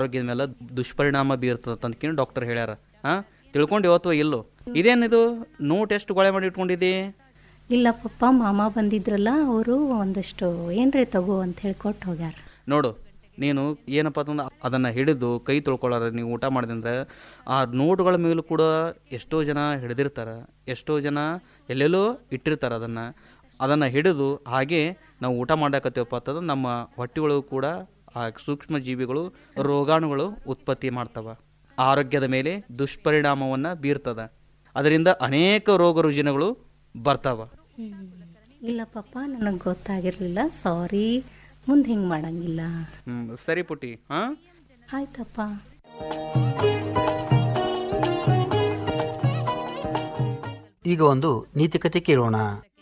ಆರೋಗ್ಯದ ಮೇಲೆ ದುಷ್ಪರಿಣಾಮ ಬೀರ್ತದೆ ಅಂತಕೇಳಿ ಡಾಕ್ಟರ್ ಹೇಳ್ಯಾರ ಹಾಂ ತಿಳ್ಕೊಂಡು ಇವತ್ತು ಇಲ್ಲೋ ಇದೇನಿದು ನೋಟ್ ಎಷ್ಟು ಗೊಳೆ ಮಾಡಿ ಇಟ್ಕೊಂಡಿದ್ದಿ ಇಲ್ಲ ಪಪ್ಪ ಮಾಮ ಬಂದಿದ್ರಲ್ಲ ಅವರು ಒಂದಷ್ಟು ಏನ್ರಿ ತಗೋ ಅಂತ ಹೇಳಿ ಕೊಟ್ಟು ಹೋಗ್ಯಾರ ನೋಡು ನೀನು ಏನಪ್ಪ ಅಂತಂದ್ರೆ ಅದನ್ನು ಹಿಡಿದು ಕೈ ತೊಳ್ಕೊಳ್ಳಾರ ನೀವು ಊಟ ಮಾಡಿದಂದ್ರೆ ಆ ನೋಟುಗಳ ಮೇಲೂ ಕೂಡ ಎಷ್ಟೋ ಜನ ಹಿಡಿದಿರ್ತಾರೆ ಎಷ್ಟೋ ಜನ ಎಲ್ಲೆಲ್ಲೋ ಇಟ್ಟಿರ್ತಾರೆ ಅದನ್ನು ಅದನ್ನು ಹಿಡಿದು ಹಾಗೆ ನಾವು ಊಟ ಮಾಡಕತ್ತೀವಪ್ಪ ಅಂತಂದ್ರೆ ನಮ್ಮ ಹೊಟ್ಟೆಗಳು ಕೂಡ ಆ ಸೂಕ್ಷ್ಮ ಜೀವಿಗಳು ರೋಗಾಣುಗಳು ಉತ್ಪತ್ತಿ ಮಾಡ್ತವೆ ಆರೋಗ್ಯದ ಮೇಲೆ ದುಷ್ಪರಿಣಾಮವನ್ನು ಬೀರ್ತದೆ ಅದರಿಂದ ಅನೇಕ ರೋಗ ರುಜಿನಗಳು ಬರ್ತಾವ ಇಲ್ಲ ಪಪ್ಪ ನನಗೆ ಗೊತ್ತಾಗಿರಲಿಲ್ಲ ಸಾರಿ ಮುಂದೆ ಹಿಂಗೆ ಮಾಡಂಗಿಲ್ಲ ಹ್ಮ್, ಸರಿ ಪುಟ್ಟಿ ಹಾಂ ಆಯ್ತಪ್ಪ ಈಗ ಒಂದು ನೀತಿಕತೆ ಕೇಳೋಣ